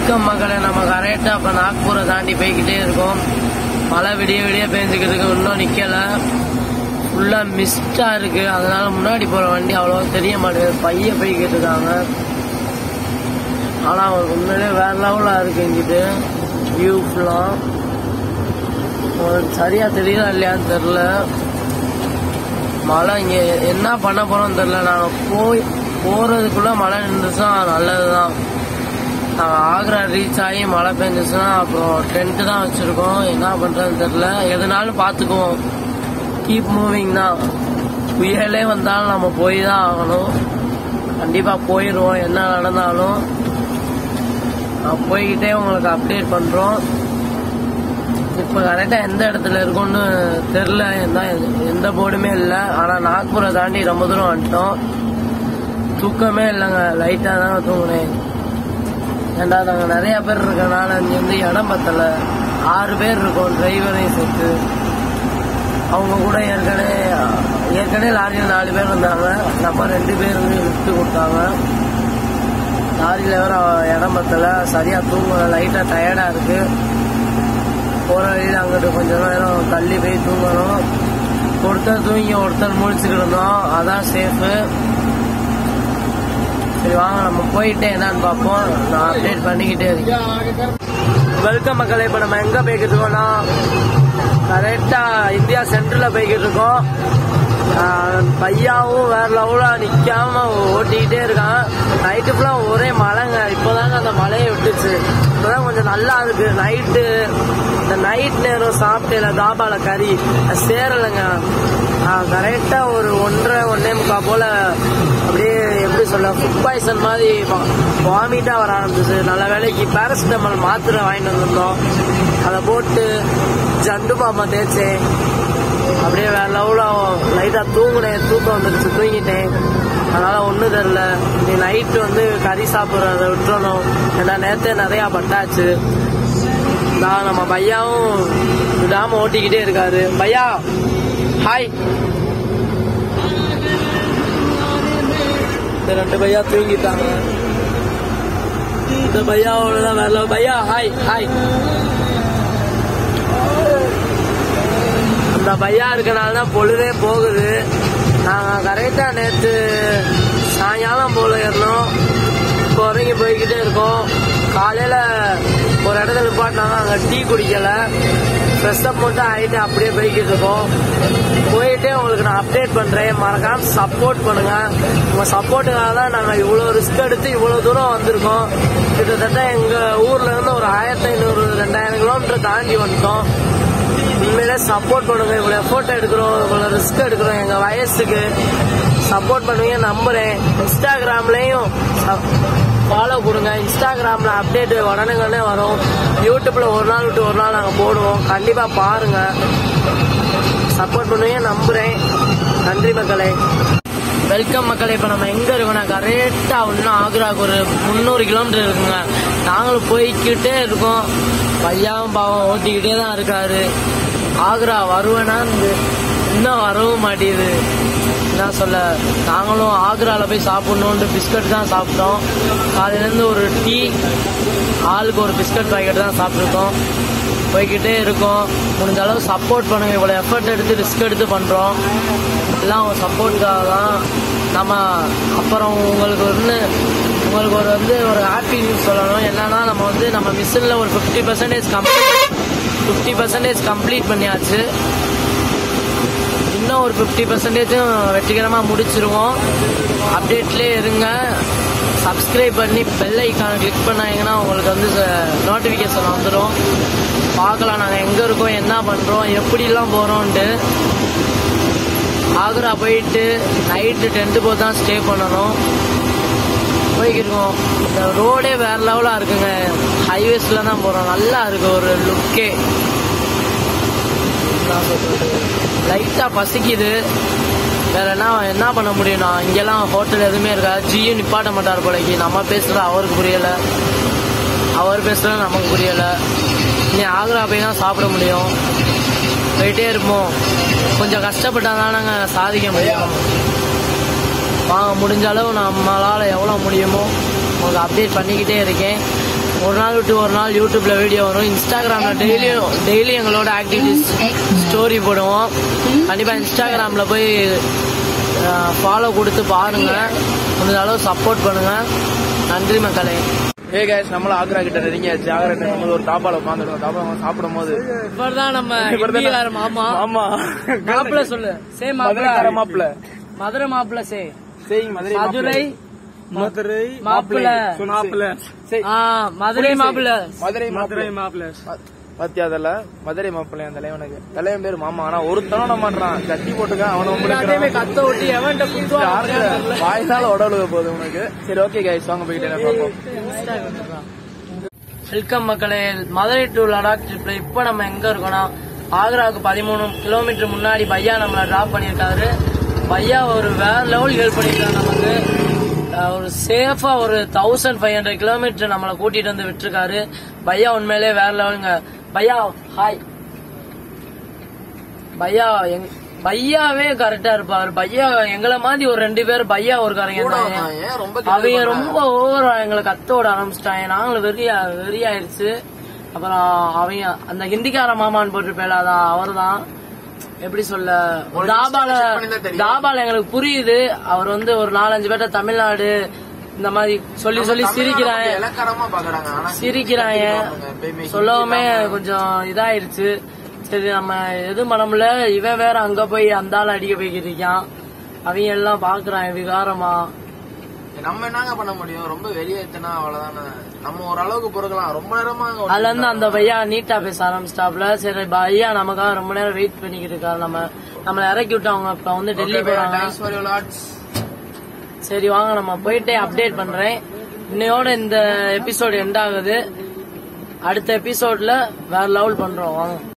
Welcome மக்களை நம்ம கரெக்டாக இப்போ நாக்பூரை தாண்டி போய்கிட்டே இருக்கோம் மழை விடிய விடிய பேஞ்சுக்கிட்டு இருக்கு இன்னும் நிற்கல ஃபுல்லாக மிஸ்டாக இருக்கு அதனால முன்னாடி போகிற வண்டி அவ்வளோ தெரிய மாட்டேங்குது பைய போய்கிட்டு இருக்காங்க ஆனால் அவருக்கு உண்மையிலே வேற லெவலாக இருக்கு இங்கிட்டு வியூ ஃபுல்லாக சரியாக தெரியுதா இல்லையான்னு தெரில மழை இங்கே என்ன பண்ண போறோம்னு தெரில நாங்கள் போய் போகிறதுக்குள்ளே மழை நின்றுச்சுன்னா நல்லது தான் நாங்கள் ஆக்ரா ரீச் ஆகி மழை பெஞ்சிச்சுன்னா அப்புறம் டென்ட்டு தான் வச்சுருக்கோம் என்ன பண்ணுறதுன்னு தெரில எதுனாலும் பார்த்துக்குவோம் கீப் மூவிங் தான் புயலே வந்தாலும் நம்ம போய் தான் ஆகணும் கண்டிப்பாக போயிடுவோம் என்ன நடந்தாலும் நான் போய்கிட்டே உங்களுக்கு அப்டேட் பண்ணுறோம் இப்போ கரெக்டாக எந்த இடத்துல இருக்கும்னு தெரில எந்த எந்த போர்டுமே இல்லை ஆனால் நாக்பூரை தாண்டி ரொம்ப தூரம் வந்துட்டோம் தூக்கமே இல்லைங்க லைட்டாக தான் தூங்கினேன் ஏண்டா நாங்கள் நிறைய பேர் இருக்கனால இங்கே வந்து இடம் பத்தல ஆறு பேர் இருக்கோம் டிரைவரையும் சேர்த்து அவங்க கூட ஏற்கனவே ஏற்கனவே லாரியில் நாலு பேர் இருந்தாங்க நம்ம ரெண்டு பேர் வந்து விட்டு கொடுத்தாங்க லாரியில் வேற இடம் பத்தல சரியாக தூங்கல லைட்டாக டயர்டாக இருக்கு போகிற வழியில் அங்கிட்டு கொஞ்ச நேரம் தள்ளி போய் தூங்கணும் ஒருத்தர் தூங்கி ஒருத்தர் முழிச்சுக்கிட்டு இருந்தோம் அதான் சேஃபு சரி வாங்க நம்ம போயிட்டு என்னன்னு பார்ப்போம் நான் அப்டேட் பண்ணிக்கிட்டே இருக்கேன் வெல்கம் மக்களை இப்போ நம்ம எங்கே போய்கிட்டு இருக்கோம்னா கரெக்டாக இந்தியா சென்டரில் போய்கிட்டு இருக்கோம் ஆஹ் பையாவும் வேற லெவலா நிக்காம ஓட்டிக்கிட்டே இருக்கான் நைட்டு ஃபுல்லாக ஒரே மழைங்க இப்போதாங்க அந்த மழையை விட்டுச்சு இப்போதான் கொஞ்சம் நல்லா இருக்கு நைட்டு இந்த நைட் நேரம் சாப்பிட்டேல தாபால கறி அது சேரலைங்க கரெக்டா ஒரு ஒன்றரை ஒன்னே முக்கால் போல அப்படியே எப்படி சொல்ல ஃபுட் பாய்சன் மாதிரி வாமிட்டா வர ஆரம்பிச்சிச்சு நல்ல வேலைக்கு பேரசிட்டமால் மாத்திரை வாங்கிட்டு வந்திருந்தோம் அதை போட்டு ஜண்டு பாம்பா தேய்ச்சேன் அப்படியே வேற லெவலா லைட்டா தூங்குனேன் தூக்கம் வந்துருச்சு தூங்கிட்டேன் அதனால ஒன்றும் தெரில நீ நைட்டு வந்து கறி சாப்பிட்றத விட்டுறணும் ஏன்னா நேரத்தே நிறையா பட்டாச்சு நான் நம்ம பையாவும் விடாம ஓட்டிக்கிட்டே இருக்காரு பையா ஹாய் இந்த ரெண்டு பையா தூங்கிட்டாங்க இந்த பையாவோட தான் வேற level. பையா ஹாய் ஹாய் அந்த பையா இருக்கனால தான் பொழுதே போகுது நாங்கள் கரெக்டாக நேற்று சாயங்காலம் போல ஏறணும் இப்போ வரைக்கும் போய்கிட்டே இருக்கோம் காலையில் ஒரு இடத்துல நிப்பாட்டினாங்க அங்கே டீ குடிக்கல ஃப்ரெஷ்அப் மட்டும் ஆகிட்டு அப்படியே போய்கிட்டு இருக்கோம் போயிட்டே உங்களுக்கு நான் அப்டேட் பண்ணுறேன் மறக்காம சப்போர்ட் பண்ணுங்க உங்கள் சப்போர்ட்டுக்காக தான் நாங்கள் இவ்வளோ ரிஸ்க் எடுத்து இவ்வளோ தூரம் வந்திருக்கோம் கிட்டத்தட்ட எங்கள் ஊர்ல இருந்து ஒரு ஆயிரத்தி ஐநூறு ரெண்டாயிரம் கிலோமீட்டர் தாண்டி வந்துட்டோம் உண்மையிலே சப்போர்ட் பண்ணுங்க இவ்வளோ எஃபோர்ட் எடுக்கிறோம் இவ்வளோ ரிஸ்க் எடுக்கிறோம் எங்கள் வயசுக்கு சப்போர்ட் பண்ணுவீங்க நம்புறேன் இன்ஸ்டாகிராம்லேயும் ஃபாலோ கொடுங்க இன்ஸ்டாகிராமில் அப்டேட் உடனே உடனே வரும் யூடியூப்பில் ஒரு நாள் விட்டு ஒரு நாள் நாங்கள் போடுவோம் கண்டிப்பாக பாருங்க சப்போர்ட் பண்ணுவீங்க நம்புறேன் நன்றி மக்களே வெல்கம் மக்களே இப்போ நம்ம எங்கே இருக்கோம்னா கரெக்டாக இன்னும் ஆக்ராவுக்கு ஒரு முந்நூறு கிலோமீட்டர் இருக்குங்க நாங்களும் போய்க்கிட்டே இருக்கோம் பையாவும் பாவம் ஓட்டிக்கிட்டே தான் இருக்காரு ஆக்ரா வருவேனா இன்னும் வரவும் மாட்டேங்குது என்ன சொல்ல நாங்களும் ஆக்ராவில் போய் சாப்பிட்ணுன்ட்டு பிஸ்கட் தான் சாப்பிட்டோம் காலையிலேருந்து ஒரு டீ ஆளுக்கு ஒரு பிஸ்கட் பாக்கெட் தான் சாப்பிட்ருக்கோம் போய்கிட்டே இருக்கோம் முடிஞ்ச அளவு சப்போர்ட் பண்ணுங்க இவ்வளோ எஃபர்ட் எடுத்து ரிஸ்க் எடுத்து பண்ணுறோம் எல்லாம் அவங்க சப்போர்ட்டுக்காக தான் நம்ம அப்புறம் உங்களுக்கு ஒன்று உங்களுக்கு ஒரு வந்து ஒரு ஹாப்பி நியூஸ் சொல்லணும் என்னன்னா நம்ம வந்து நம்ம மிஷினில் ஒரு fifty percentage complete fifty percentage complete பண்ணியாச்சு இன்னும் ஒரு ஃபிஃப்டி பர்சன்டேஜும் வெற்றிகரமாக முடிச்சிருவோம் அப்டேட்லேயே இருங்க சப்ஸ்கிரைப் பண்ணி பெல் ஐக்கானை கிளிக் பண்ணாங்கன்னா உங்களுக்கு வந்து நோட்டிஃபிகேஷன் வந்துடும் பார்க்கலாம் நாங்கள் எங்கே இருக்கோம் என்ன பண்ணுறோம் எப்படிலாம் போகிறோன்ட்டு ஆக்ரா போயிட்டு நைட்டு டென்ட்டு போது தான் ஸ்டே பண்ணணும் போய்க்கிருக்கோம் இந்த ரோடே வேற லெவலாக இருக்குங்க ஹைவேஸில் தான் போகிறோம் நல்லா இருக்கு ஒரு லுக்கே லைட்டாக பசிக்குது வேற என்ன என்ன பண்ண முடியும் நான் இங்கெல்லாம் ஹோட்டல் எதுவுமே இருக்காது ஜியும் நிப்பாட்ட மாட்டார் போலக்கு நம்ம பேசுறது அவருக்கு புரியல அவர் பேசுறது நமக்கு புரியல நீ ஆக்ரா போய் தான் சாப்பிட முடியும் போயிட்டே இருப்போம் கொஞ்சம் கஷ்டப்பட்டா தானங்க சாதிக்க முடியும் வாங்க முடிஞ்ச அளவு நம்மளால் எவ்வளோ முடியுமோ உங்களுக்கு அப்டேட் பண்ணிக்கிட்டே இருக்கேன் ஒரு நாள் விட்டு ஒரு நாள் யூடியூப்ல வீடியோ வரும் இன்ஸ்டாகிராம்ல டெய்லியும் டெய்லி எங்களோட ஆக்டிவிட்டிஸ் ஸ்டோரி போடுவோம் கண்டிப்பா இன்ஸ்டாகிராம்ல போய் ஃபாலோ கொடுத்து பாருங்க முடிஞ்ச அளவு சப்போர்ட் பண்ணுங்க நன்றி மக்களே ஏ கைஸ் நம்மளும் ஆக்ரா கிட்ட நெருங்கியாச்சு ஆக்ரா கிட்ட நம்ம ஒரு தாபால உட்காந்துருக்கோம் தாபால சாப்பிடும் போது இவர்தான் நம்ம இவர்தான் ஹிந்திக்கார மாமா ஆமா மாப்பிள்ள சொல்லு சே மதுரைக்கார மாப்பிள்ள மாப்பிள்ள மதுரை மாப்பிள்ள சே சேயிங் மதுரை மதுரை மதுரை மாப்பிள்ள மாப்பிள்ள ஆ மதுரை மாப்பிள்ள மதுரை மதுரை மாப்பிள்ள பாத்தியா அதல்ல மதுரை மாப்பிள்ளை அந்த தலைவனுக்கு தலைவன் பேரு மாமா ஆனா ஒருத்தனும் நம்ம மாட்டான் கட்டி போட்டுக்க அவனை எல்லாத்தையுமே கத்த விட்டு எவன்கிட்ட குத்துவாங்க வாய்ஸால உடலுக போகுது உனக்கு சரி ஓகே கைஸ் வாங்க போயிட்டு என்ன பார்ப்போம் வெல்கம் மக்களே மதுரை டு லடாக் ட்ரிப்ல இப்ப நம்ம எங்க இருக்கோம்னா ஆக்ராவுக்கு பதிமூணு கிலோமீட்டர் முன்னாடி பையா நம்மள டிராப் பண்ணியிருக்காரு பையா ஒரு வேற லெவல் ஹெல்ப் பண்ணியிருக்காரு நமக்கு அஹ் ஒரு சேஃபா ஒரு தௌசண்ட் ஃபைவ் ஹண்ட்ரட் கிலோமீட்டர் நம்மளை கூட்டிட்டு வந்து விட்டுருக்காரு பையா உண்மையிலே வேற லெவலுங்க பையா ஹாய் பையா எங் பையாவே கரெக்டா இருப்பாரு பையா எங்களை மாதிரி ஒரு ரெண்டு பேர் பையா ஒரு காரங்க இருந்தாங்க ஏன் ரொம்ப அவங்க ரொம்ப ஓவரா எங்களை கத்த விட ஆரம்பிச்சிட்டாங்க நாங்களும் வெறியா வெறியாயிருச்சு அப்புறம் அவங்க அந்த ஹிந்திக்கார மாமான்னு போட்டிருப்பேல அதான் அவர்தான் எப்படி சொல்ல தாபால தாபால எங்களுக்கு புரியுது அவர் வந்து ஒரு நாலஞ்சு பேர்ட்ட தமிழ்நாடு இந்த மாதிரி சொல்லி சொல்லி சிரிக்கிறாங்க இலக்கணமா பாக்குறாங்க ஆனா சிரிக்கிறாங்க சொல்லவுமே கொஞ்சம் இதாயிருச்சு சரி நம்ம எதுவும் பண்ண முடியல இவன் வேற அங்க போய் அந்த ஆள் அடிக்க போய்கிட்டு இருக்கான் அவங்க எல்லாம் பாக்குறான் விகாரமா நம்ம என்னங்க பண்ண முடியும் ரொம்ப வெளியேத்துனா அவ்வளவுதானே நம்ம ஓரளவுக்கு பொறுக்கலாம் ரொம்ப நேரமா அங்க அதுல இருந்து அந்த பையா நீட்டா பேச ஆரம்பிச்சிட்டாப்ல சரி பையா நமக்காக ரொம்ப நேரம் வெயிட் பண்ணிக்கிட்டு இருக்காரு நம்ம நம்மள இறக்கி விட்டு அவங்க இப்ப வந்து டெல்லி போறாங்க Thanks for your lots. சரி வாங்க நம்ம போயிட்டே அப்டேட் பண்றேன் இன்னையோட இந்த எபிசோடு எண்ட் ஆகுது அடுத்த எபிசோட்ல வேற லெவல் பண்றோம் வாங்க